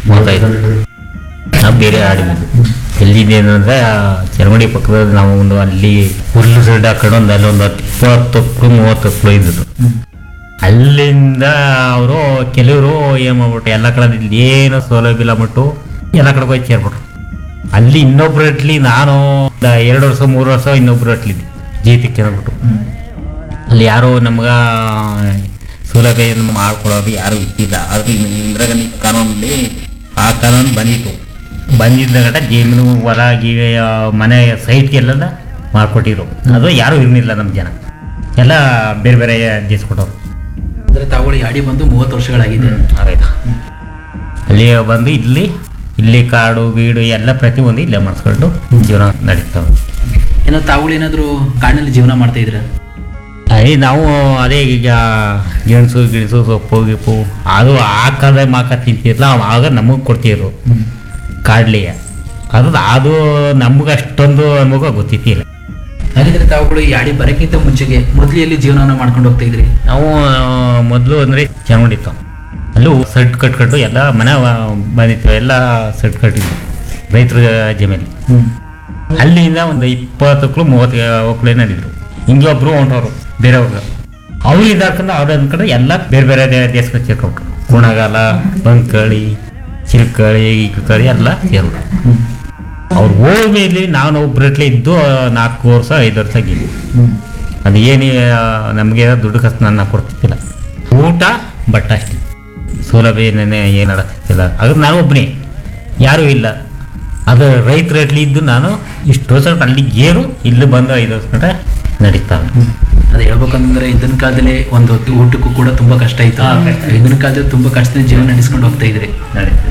ಮೂವತ್ತೈದು ನಾವು ಬೇರೆ ಆಡಿದ್ದು ಎಲ್ಲಿದ್ದೇನು ಅಂದರೆ ಚರಮಡಿ ಪಕ್ಕದಲ್ಲಿ ನಾವು ಒಂದು ಅಲ್ಲಿ ಹುಲ್ಲು ಸೈಡ್ ಹಾಕೊಂಡು ಒಂದು ಅಲ್ಲಿ ಒಂದು ಹತ್ತು ಇಪ್ಪತ್ತು ಹತ್ತು ಮೂವತ್ತು ಹತ್ತು ಇದ್ದು ಅಲ್ಲಿಂದ ಅವರು ಕೆಲವರು ಏನು ಮಾಡ್ಬಿಟ್ಟು ಎಲ್ಲ ಕಡೆ ಇಲ್ಲಿ ಏನು ಸೌಲಭ್ಯ ಇಲ್ಲ ಬಿಟ್ಟು ಎಲ್ಲ ಕಡೆ ಹೋಗಿ ಸೇರ್ಬಿಟ್ರು ಅಲ್ಲಿ ಇನ್ನೊಬ್ರು ಇಟ್ಲಿ ನಾನು ಒಂದು ಎರಡು ವರ್ಷ ಮೂರು ವರ್ಷ ಇನ್ನೊಬ್ರು ಇಟ್ಲಿದ್ದೆ ಜೀತಿಕ್ಕೆ ಅಂದ್ಬಿಟ್ಟು ಅಲ್ಲಿ ಯಾರು ನಮ್ಗ ಸೌಲಭ್ಯ ಏನು ಮಾಡ್ಕೊಡೋರು ಯಾರು ಇದ್ದಿಲ್ಲ ಆದ್ರೆ ಇಂದಿರಾ ಗಾಂಧಿ ಕಾನೂನಲ್ಲಿ ಆ ಕಾನೂನು ಬಂದಿತ್ತು ಬಂದಿದ್ದ ಗಂಟ ಜಮೀನು ಹೊಲ ಗಿವೆ ಆ, ಮನೆ ಸೈಟ್ಗೆಲ್ಲ ಮಾಡ್ಕೊಟ್ಟಿದ್ರು ಅದು ಯಾರು ಇರಲಿಲ್ಲ ನಮ್ಮ ಜನ ಎಲ್ಲ ಬೇರೆ ಬೇರೆ ಜೀಸ್ಕೊಟ್ಟವ್ರು ಅಂದ್ರೆ ತಾವುಗಳು ಯಾಡಿ ಬಂದು ಮೂವತ್ತು ವರ್ಷಗಳಾಗಿದೆ ಆಯ್ತಾ ಅಲ್ಲಿ ಬಂದು ಇಲ್ಲಿ ಇಲ್ಲಿ ಕಾಡು ಗೀಡು ಎಲ್ಲ ಪ್ರತಿಯೊಂದು ಇಲ್ಲೇ ಮಾಡಿಸ್ಕೊಂಡು ಜೀವನ ನಡೀತಾವೆ ಏನೋ ತಾವುಗಳು ಏನಾದ್ರು ಕಾಡಿನಲ್ಲಿ ಜೀವನ ಮಾಡ್ತಾ ಇದ್ರ ಅದೇ ನಾವು ಅದೇ ಈಗ ಗೆಣಸು ಗಿಣಸು ಸೊಪ್ಪು ಗಿಪ್ಪು ಅದು ಆ ಕಾಲದಾಗ ಮಾಕ ತಿಂತಿರ್ಲ ಆಗ ನಮಗೆ ಕೊಡ್ತಿದ್ರು ಕಾಡ್ಲಿಗೆ ಅದು ಅದು ನಮ್ಗೆ ಅಷ್ಟೊಂದು ನಮಗ ಗೊತ್ತಿತ್ತಿಲ್ಲ ಹಾಗಿದ್ರೆ ತಾವುಗಳು ಈ ಯಾಡಿ ಬರಕ್ಕಿಂತ ಮುಂಚೆಗೆ ಮೊದಲು ಎಲ್ಲಿ ಜೀವನನ ಮಾಡ್ಕೊಂಡು ಹೋಗ್ತಾ ಇದ್ರಿ ನಾವು ಮೊದಲು ಅಂದರೆ ಚೆನ್ನಾಗಿತ್ತು ಅಲ್ಲೂ ಸೆಟ್ ಕಟ್ಕೊಂಡು ಎಲ್ಲ ಮನೆ ಬಂದಿತ್ತು ಎಲ್ಲ ಸೆಟ್ ಕಟ್ಟಿದ್ವಿ ರೈತರ ಜಮೀನು ಅಲ್ಲಿಂದ ಒಂದು ಇಪ್ಪತ್ತಕ್ಕಳು ಮೂವತ್ತು ಒಕ್ಕಳು ನಡೀದ್ರು ಹಿಂಗೆ ಒಬ್ರು ಹೊಂಟವ್ರು ಬೇರೆಯವ್ರು ಅವ್ರು ಇದಾಕೊಂಡು ಅವ್ರು ಅಂದ್ಕೊಂಡು ಎಲ್ಲ ಬೇರೆ ಬೇರೆ ದೇ- ದೇಶಕ್ಕೆ ಸೇರ್ಕೊಂಡ್ರು ಗುಣಗಾಲ ಬಂಕಳಿ ಚಿಲ್ಕಳಿ ಇಕ್ಕಳಿ ಎಲ್ಲ ಸೇರ್ಬಿಟ್ರು ಅವ್ರು ಹೋಗ್ಮೇಲೆ ನಾನು ಒಬ್ಬರಟ್ಲೆ ಇದ್ದು ನಾಲ್ಕು ವರ್ಷ ಐದು ವರ್ಷ ಆಗಿದ್ವಿ ಅದು ಏನು ನಮಗೆ ದುಡ್ಡು ಕಷ್ಟ ನನ್ನ ಕೊಡ್ತಿದ್ದಿಲ್ಲ ಊಟ ಬಟ್ಟ ಅಷ್ಟೇ ಸೌಲಭ್ಯ ಏನೇನೆ ಏನು ಅಡಕ್ತಿಲ್ಲ ಅದ್ರ ನಾನು ಒಬ್ಬನೇ ಯಾರೂ ಇಲ್ಲ ಅದು ರೈತರ ಹಟ್ಲಿ ಇದ್ದು ನಾನು ಇಷ್ಟು ವರ್ಷ ಅಲ್ಲಿ ಏರು ಇಲ್ಲಿ ಬಂದು ಐದು ವರ್ಷ ಗಂಟ ನಡೀತಾವೆ ಅದು ಹೇಳ್ಬೇಕಂದ್ರೆ ಇದನ್ನ ಕಾಲದಲ್ಲಿ ಒಂದು ಹೊತ್ತು ಊಟಕ್ಕೂ ಕೂಡ ತುಂಬಾ ಕಷ್ಟ ಇತ್ತು ಹಾ, ಕಷ್ಟ. ಇದನ್ನ ಕಾಲದಲ್ಲಿ ತುಂಬಾ ಕಷ್ಟದಿಂದ ಜೀವನ ನಡೆಸ್ಕೊಂಡು ಹೋಗ್ತಾ ಇದ್ರಿ ನಡೀತಾ